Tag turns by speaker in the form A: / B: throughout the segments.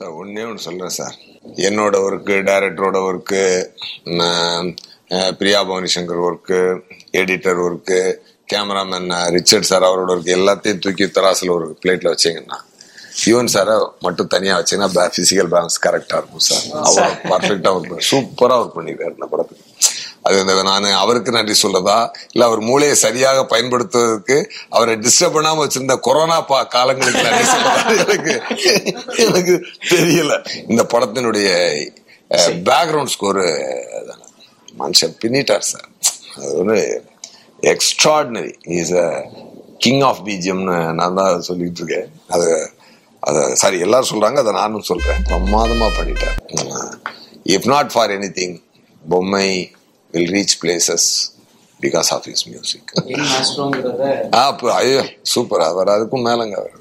A: Sir ஒன்னே ஒன்று சொல்றேன் சார் என்னோட ஒர்க்கு டைரக்டரோட work Priya Bhavani Shankar work editor work cameraman Richard sir அவரோட ஒர்க் எல்லாத்தையும் தூக்கி தராசில் ஒரு பிளேட்ல வச்சீங்கன்னா யுவன் சாரை மட்டும் தனியா வச்சீங்கன்னா பிசிக்கல் பேலன்ஸ் கரெக்டா இருக்கும் சார் அவ்வளோ பர்ஃபெக்டா ஒர்க் சூப்பரா ஒர்க் பண்ணிருக்காரு இந்த படத்துக்கு அது இந்த நான் அவருக்கு நன்றி சொல்றதா இல்ல அவர் மூளையை சரியாக பயன்படுத்துவதற்கு அவரை டிஸ்டர்ப் பண்ணாம வச்சிருந்த கொரோனா பா காலங்களுக்கு நன்றி சொல்றதா எனக்கு எனக்கு தெரியல இந்த படத்தினுடைய பேக்ரவுண்ட் ஸ்கோரு மனுஷன் பின்னிட்டார் சார் அது ஒரு extraordinary is a king of பிஜிஎம்னு நான் தான் சொல்லிட்டு இருக்கேன் அது அதை சாரி எல்லாரும் சொல்றாங்க அதை நானும் சொல்றேன் பிரமாதமா பண்ணிட்டேன் if not for anything பொம்மை will reach places because of his music
B: young மாஸ்டரோங்கிறத
A: ஆ அப்போ ஐயோ சூப்பர் அவர் அதுக்கும் மேலங்க அவர்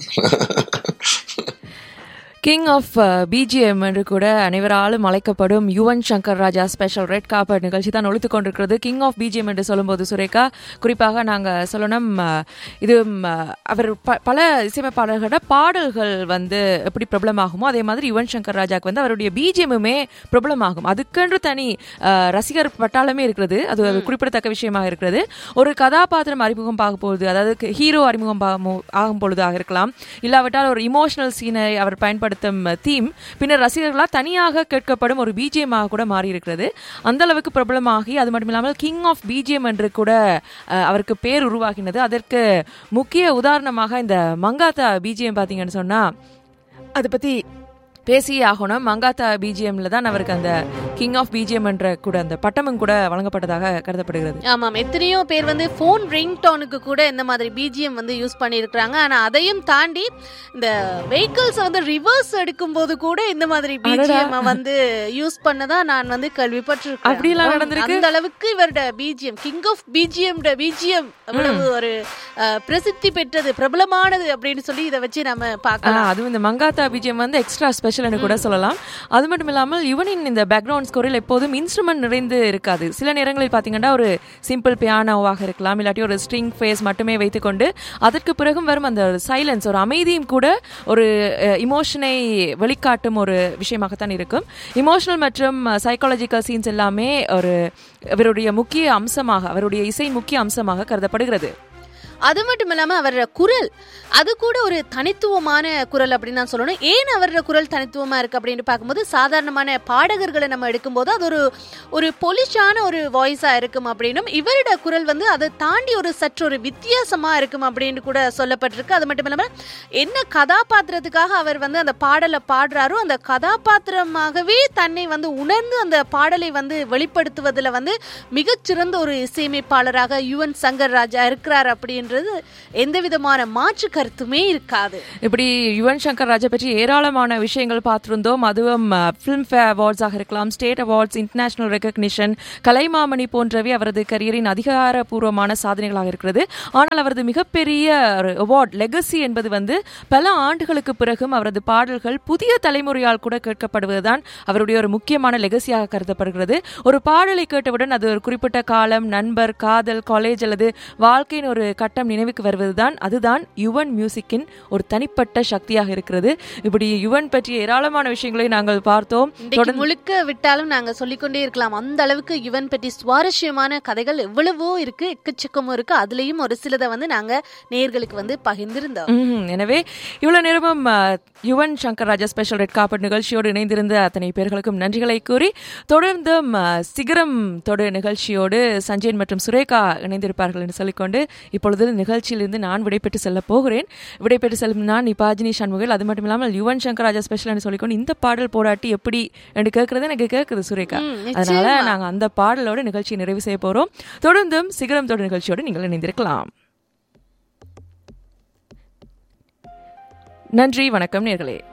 C: கிங் ஆஃப் பிஜிஎம் என்று கூட அனைவராலும் அழைக்கப்படும் Yuvan Shankar Raja special red copper நிகழ்ச்சி தான் ஒழித்துக் கொண்டிருக்கிறது கிங் ஆஃப் பிஜிஎம் என்று சொல்லும்போது சுரேகா குறிப்பாக நாங்கள் சொல்லணும் அஹ், இது ம், அஹ், அவர் ப- பல இசையமைப்பாளர்களோட பாடல்கள் வந்து எப்படி பிரபலமாகுமோ அதே மாதிரி யுவன் சங்கர் ராஜாக்கு வந்து அவருடைய பிஜிஎம்முமே பிரபலமாகும் அதுக்கென்று தனி அஹ், ரசிகர் பட்டாளமே இருக்கிறது அது ஒரு குறிப்பிடத்தக்க விஷயமாக இருக்கிறது ஒரு கதாபாத்திரம் அறிமுகம் ஆகும் பொழுது அதாவது ஹீரோ அறிமுகம் ஆகும் ஆகும் பொழுதாக இருக்கலாம் இல்லாவிட்டால் ஒரு இமோஷனல் சீனை அவர் பயன்படுத்தும் தீம் பின்னர் ரசிகர்களால் தனியாக கேட்கப்படும் ஒரு பிஜிஎம்மாக கூட மாறி இருக்கிறது அந்த அளவுக்கு பிரபலமாகி அது மட்டும் இல்லாமல் கிங் ஆஃப் பிஜிஎம் என்று கூட அஹ், அவருக்கு பேர் உருவாகினது அதற்கு முக்கிய உதாரணமாக இந்த மங்காத்தா பிஜிஎம் பார்த்தீங்கன்னு சொன்னா அதை பத்தி பேசியே ஆகணும் மங்காத்தா பிஜிஎம்ல தான் அவருக்கு அந்த கிங் ஆஃப் பிஜிஎம் என்ற கூட அந்த பட்டமும் கூட வழங்கப்பட்டதாக கருதப்படுகிறது
D: ஆமாம் எத்தனையோ பேர் வந்து ஃபோன் ரிங் டோனுக்கு கூட இந்த மாதிரி பிஜிஎம் வந்து யூஸ் பண்ணியிருக்கிறாங்க ஆனா அதையும் தாண்டி இந்த வெஹிக்கிள்ஸ் வந்து ரிவர்ஸ் எடுக்கும்போது கூட இந்த மாதிரி பிஜிஎம் வந்து யூஸ் பண்ணதா நான் வந்து கேள்விப்பட்டிருக்கேன்
C: அப்படியெல்லாம் நடந்திருக்கு?
D: அந்த அளவுக்கு இவரோட BGM king of BGM BGM அவ்வளவு ஒரு அஹ், பிரசித்தி பெற்றது பிரபலமானது அப்படின்னு சொல்லி இதை வச்சு நம்ம
C: ஆ,
D: பார்க்கலாம்
C: அதுவும் இந்த மங்காத்தா பிஜிஎம் வந்து எக்ஸ்ட்ரா ஸ்பெஷல்னு கூட சொல்லலாம் அது மட்டும் இல்லாமல் யுவனின் இந்த பேக்ரவுண்ட் ஸ்கோரில் எப்போதும் இன்ஸ்ட்ருமெண்ட் நிறைந்து இருக்காது சில நேரங்களில் பார்த்தீங்கன்னா ஒரு சிம்பிள் பியானோவாக இருக்கலாம் இல்லாட்டி ஒரு ஸ்ட்ரிங் ஃபேஸ் மட்டுமே வைத்துக்கொண்டு அதற்கு பிறகும் வரும் அந்த சைலன்ஸ் ஒரு அமைதியும் கூட ஒரு இமோஷனை வெளிக்காட்டும் ஒரு விஷயமாகத்தான் இருக்கும் இமோஷனல் மற்றும் சைக்காலஜிக்கல் சீன்ஸ் எல்லாமே ஒரு அவருடைய முக்கிய அம்சமாக அவருடைய இசை முக்கிய அம்சமாக கருதப்படுகிறது
D: அது மட்டும் இல்லாம அவரோட குரல் அது கூட ஒரு தனித்துவமான குரல் அப்படின்னு நான் சொல்லணும் ஏன் அவரோட குரல் தனித்துவமா இருக்கு அப்படின்னு பார்க்கும்போது சாதாரணமான பாடகர்களை நம்ம எடுக்கும்போது அது ஒரு ஒரு பொலிஷான ஒரு வாய்ஸா இருக்கும் அப்படின்னும் இவரோட குரல் வந்து அதை தாண்டி ஒரு சற்று ஒரு வித்தியாசமா இருக்கும் அப்படின்னு கூட சொல்லப்பட்டிருக்கு அது மட்டும் இல்லாம என்ன கதாபாத்திரத்துக்காக அவர் வந்து அந்த பாடலை பாடுறாரோ அந்த கதாபாத்திரமாகவே தன்னை வந்து உணர்ந்து அந்த பாடலை வந்து வெளிப்படுத்துவதில் வந்து மிகச்சிறந்த ஒரு இசையமைப்பாளராக யுவன் சங்கர் ராஜா இருக்கிறார் அப்படின்றது எந்த விதமான மாற்று கருத்துமே இருக்காது
C: இப்படி யுவன் சங்கர் ராஜா பற்றி ஏராளமான விஷயங்கள் பார்த்திருந்தோம் அதுவும் ஃபிலிம் ஃபேர் அவார்ட்ஸாக இருக்கலாம் state awards international recognition Kalaimamani போன்றவை அவரது கரியரின் அதிகாரப்பூர்வமான சாதனைகளாக இருக்கிறது ஆனால் அவரது மிகப்பெரிய ஒரு அவார்ட் லெகசி என்பது வந்து பல ஆண்டுகளுக்கு பிறகும் அவரது பாடல்கள் புதிய தலைமுறையால் கூட கேட்கப்படுவதுதான் அவருடைய ஒரு முக்கியமான லெகசியாக கருதப்படுகிறது ஒரு பாடலை கேட்டவுடன் அது ஒரு குறிப்பிட்ட காலம் நண்பர் காதல் காலேஜ் அல்லது வாழ்க்கையின் ஒரு கட்டம் நினைவுக்கு வருவதுதான் அதுதான் யுவன் மியூசிக்கின் ஒரு தனிப்பட்ட சக்தியாக இருக்கிறது இப்படி யுவன் பற்றிய ஏராளமான விஷயங்களை நாங்கள் பார்த்தோம்
D: இன்றைக்கு முழுக்க விட்டாலும் நாங்க சொல்லிக்கொண்டே இருக்கலாம் அந்த அளவுக்கு யுவன் பற்றி சுவாரஸ்யமான கதைகள் எவ்வளவோ இருக்கு எக்கச்சக்கமும் இருக்கு அதுலயும் ஒரு சிலதை வந்து நாங்க நேர்களுக்கு வந்து பகிர்ந்திருந்தோம்
C: ம்ஹும். எனவே இவ்வளவு நேரமும் அஹ், Yuvan Shankar Raja special red carpet நிகழ்ச்சியோடு இணைந்திருந்த அத்தனை பேர்களுக்கும் நன்றிகளை கூறி தொடர்ந்தும் அஹ், சிகரம் தொடு நிகழ்ச்சியோடு சஞ்சயன் மற்றும் சுரேகா இணைந்திருப்பார்கள் என்று சொல்லிக்கொண்டு இப்பொழுது நிகழ்ச்சியிலிருந்து நான் விடைபெற்று செல்ல போகிறேன் விடைபெற்று செல்லும் நான் நிபாஜினி சண்முகல் அது மட்டும் இல்லாமல் யுவன் சங்கர் ராஜா ஸ்பெஷல் என்று சொல்லிக்கொண்டு இந்த பாடல் போராட்டி எப்படி என்று கேட்கறது எனக்கு கேட்குது சுரேகா
D: ம்,
C: அதனால
D: நிச்சயமா.
C: நாங்க அந்த பாடலோட நிகழ்ச்சியை நிறைவு செய்ய போறோம் தொடர்ந்தும் சிகரம் தொடு நிகழ்ச்சியோடு நீங்கள் இணைந்திருக்கலாம் நன்றி வணக்கம் நேர்களே